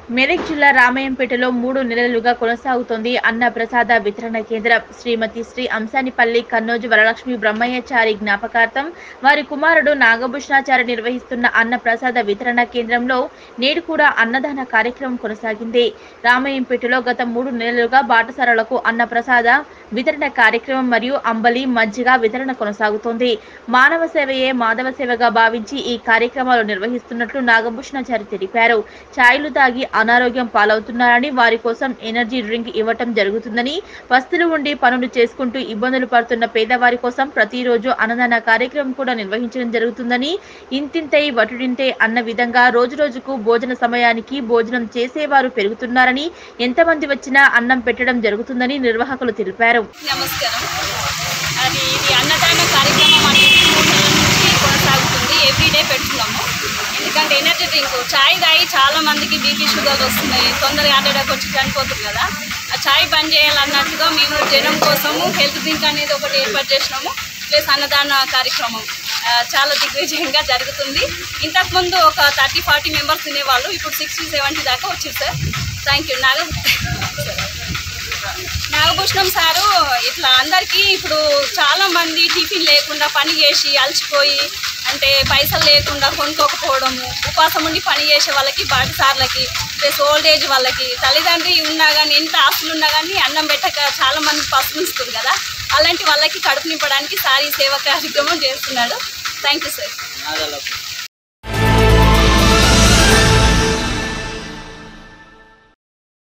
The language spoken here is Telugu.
మెదక్ జిల్లా రామయ్యంపేటలో మూడు నెలలుగా కొనసాగుతోంది అన్న ప్రసాద వితరణ కేంద్రం శ్రీమతి శ్రీ అంశానిపల్లి కన్నోజు వరలక్ష్మి బ్రహ్మయ్యచారి జ్ఞాపకార్థం వారి కుమారుడు నాగభూషణాచారి నిర్వహిస్తున్న అన్న ప్రసాద వితరణ కేంద్రంలో నేడు కూడా అన్నదాన కార్యక్రమం కొనసాగింది రామయ్యంపేటలో గత మూడు నెలలుగా బాటసారులకు అన్న ప్రసాద వితరణ కార్యక్రమం మరియు అంబలి మజ్జిగ వితరణ కొనసాగుతోంది మానవ సేవయే మాధవ సేవగా భావించి ఈ కార్యక్రమాలు నిర్వహిస్తున్నట్లు నాగభూషణాచారి తెలిపారు ఛాయలు తాగి అనారోగ్యం పాలవుతున్నారని వారి కోసం ఎనర్జీ డ్రింక్ ఇవ్వటం జరుగుతుందని పస్తులు ఉండి పనులు చేసుకుంటూ ఇబ్బందులు పడుతున్న పేదవారి కోసం ప్రతిరోజు అన్నదాన కార్యక్రమం కూడా నిర్వహించడం జరుగుతుందని ఇంతింతై వటుడింతే అన్న విధంగా రోజు రోజుకు భోజన సమయానికి భోజనం చేసేవారు పెరుగుతున్నారని ఎంతమంది వచ్చినా అన్నం పెట్టడం జరుగుతుందని నిర్వాహకులు తెలిపారు నమస్కారం అది ఇది అన్నదాన కార్యక్రమం అనేది మూడు నెలల నుంచి కొనసాగుతుంది ఎవ్రీడే పెడుతున్నాము ఎందుకంటే ఎనర్జీ డ్రింక్ చాయ్ తాగి చాలా మందికి బీపీ షుగర్ వస్తున్నాయి తొందరగా హార్ట్ అటాక్ వచ్చి చనిపోతుంది కదా ఆ చాయ్ బంద్ చేయాలన్నట్టుగా మేము జనం కోసము హెల్త్ డ్రింక్ అనేది ఒకటి ఏర్పాటు చేసినాము ప్లస్ అన్నదాన కార్యక్రమం ఆ, చాలా దిగ్విజయంగా జరుగుతుంది ఇంతకుముందు ఒక థర్టీ ఫార్టీ మెంబర్స్ తినేవాళ్ళు ఇప్పుడు సిక్స్టీ సెవెంటీ దాకా వచ్చింది సార్ థ్యాంక్ యూ నాగ నాగభూషణం సారు ఇట్లా అందరికీ ఇప్పుడు చాలా మంది టిఫిన్ లేకుండా పని చేసి అలసిపోయి అంటే పైసలు లేకుండా కొనుక్కోకపోవడము ఉపాసం ఉండి పని చేసే వాళ్ళకి బాటి సార్లకి ప్లస్ ఓల్డ్ ఏజ్ వాళ్ళకి తల్లిదండ్రి ఉన్నా కానీ ఎంత ఆస్తులు ఉన్నా కానీ అన్నం పెట్టక చాలా మంది పసుపుస్తారు కదా అలాంటి వాళ్ళకి కడుపు నింపడానికి సార్ ఈ సేవ కార్యక్రమం చేస్తున్నాడు థ్యాంక్ యూ సార్